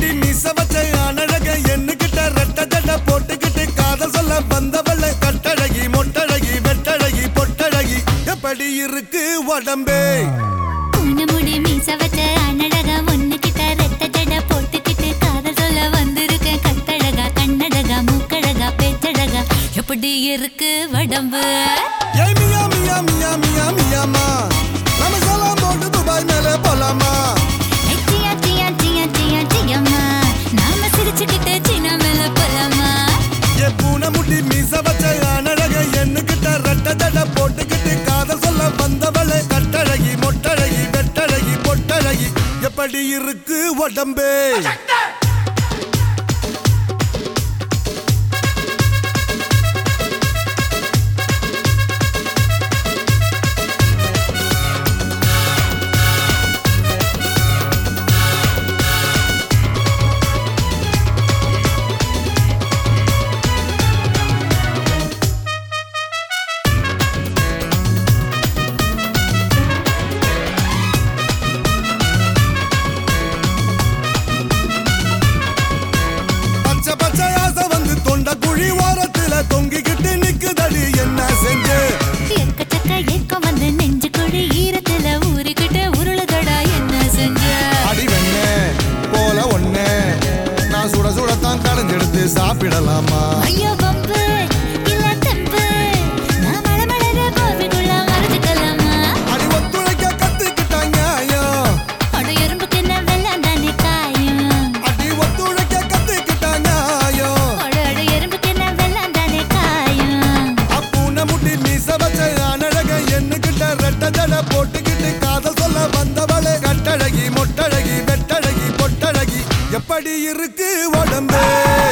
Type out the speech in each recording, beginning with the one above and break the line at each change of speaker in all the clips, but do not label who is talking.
முடி மீச வச்ச அனழக எண்ணுகிட்ட ரெட்ட ஜட போட்டுக்கிட்டு காதல் சொல்ல வந்தவள கட்டழகி மொட்டழகி வெட்டழகி பொட்டழகி எப்படி இருக்கு உடம்பே
பூனமுடி மீச வச்ச அண்ணழகா ஒண்ணுகிட்ட ரெட்ட ஜட போட்டுக்கிட்டு காதல் சொல்ல வந்திருக்கேன் கட்டழகா கண்ணழகா மூக்கழகா பேச்சழகா எப்படி இருக்கு உடம்பு
ஏய் மியா மியா மியா மியா மியாமா நம்ம சலாம் போட்டு துபாய் மேலே போலாமா
ஏய், சியா, சியா, சியா, சியா, சியம்மா. நாம சிரிச்சுக்கிட்டு சீனா மேல போலாமா
ஏ பூனை முடி மீச வச்ச அனழக எண்ணுகிட்ட ரெட்ட ஜட போட்டுக்கிட்டு காதல் சொல்ல வந்தவள கட்டழகி மொட்டழகி வெட்டழகி பொட்டழகி எப்படி இருக்கு உடம்பே பச்சை பச்சை ஆசை வந்து தொண்ட குழி ஓரத்துல தொங்கிக்கிட்டு நிக்குதடி என்ன செஞ்சு
எக்கச்சக்க ஏக்கம் வந்து நெஞ்சு குழி ஈரத்துல ஊறிக்கிட்டு உருளுதடா என்ன செஞ்ச
அடி வெண்ணே போல ஒண்ணே நான் சுட சுடத்தான் கடைஞ்செடுத்து சாப்பிடலாமா
ஐயோ பம்பு இல்ல தெம்பு நான் மழமழற கோவிக்குள்ள மறைஞ்சுக்கலாமா
அடி ஒத்துழைக்க கத்துக்கிட்டாங்க ஐயோ.
அட எறும்புக்கு என்ன வெள்ளம் தானே காயும்
அடி ஒத்துழைக்க கத்துக்கிட்டாங்க ஐயோ.
அட அட எறும்புக்கு என்ன வெள்ளம் தானே காயும்
அப்பூனை முடி மீச வச்ச அனழக எண்ணுகிட்ட ரெட்ட ஜட போட்டுக்கிட்டு காதல் சொல்ல வந்தவளே கட்டழகி மொட்டழகி வெட்டழகி பொட்டழகி எப்படி இருக்கு உடம்பு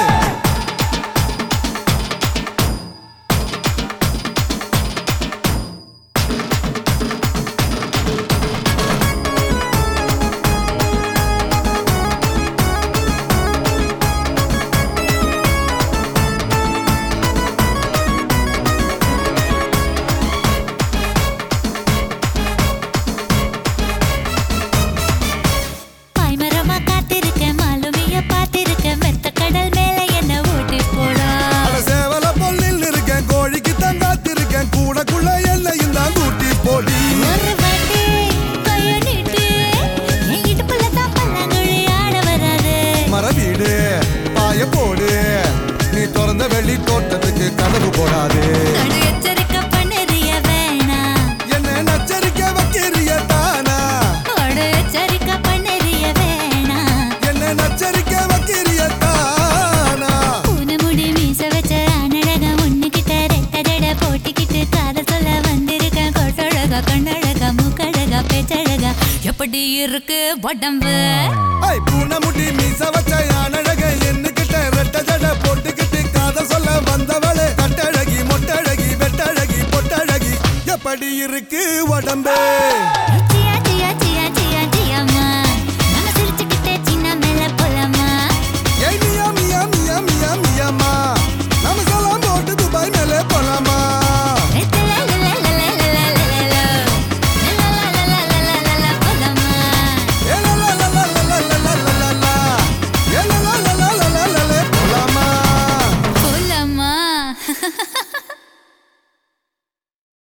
பாய்மரமா காத்திருக்கேன் மாலுமிய பார்த்திருக்கேன் மெத்த கடல் மேல என்ன ஓட்டி போடா
அட சேவல பொல்லில் இருக்கேன் கோழிக்கு தான் காத்திருக்கேன் கூடக்குள்ள எல்லையும் தான் கூட்டி போடி
ஒரு வாட்டி கைய நீட்டு என் இடுப்புல தான் பல்லாங்குழி ஆட வராது
மரவீடு பாய போடு நீ திறந்த வெளி தோட்டத்துக்கு கதவு போடாது
நடு எச்சரிக்கை பண்ணறிய வேணாம்
என்ன நச்சரிக்க வைக்கிறிய தானா
நடு எச்சரிக்கை பண்ணறிய வேணாம்
என்ன நச்சரிக்க வைக்கிறிய தானா
பூனை முடி மீச வச்ச அனழகா ஒண்ணுகிட்ட ரெட்ட ஜட போட்டிக்கிட்டு காதல் சொல்ல வந்திருக்கேன் கொட்டழகா கண்ணழகா மூக்கழகா பேச்சழகா எப்படி இருக்கு உடம்பு
ஐ பூனை முடி மீச வச்ச அனழக எண்ணுகிட்ட ரெட்ட ஜட போட்டுக்கிட்டு காதல் சொல்ல வந்தவளே கட்டழகி மொட்டழகி வெட்டழகி பொட்டழகி எப்படி இருக்கு உடம்பே
சியா சியா சியா சியா சியாம்மா நம்ம சிரிச்சுக்கிட்டே சின்ன மேல போலாமா
ஏய் மியா மியா மியா மியா மியாமா நம்ம சலாம் போட்டு துபாய் மேலே போலாமா
போலாமா
ஏ லா லா லா லா லா லா லா லா லா லா. ஏ லா லா லா லா லா லா லா லா போலாமா
போலாமா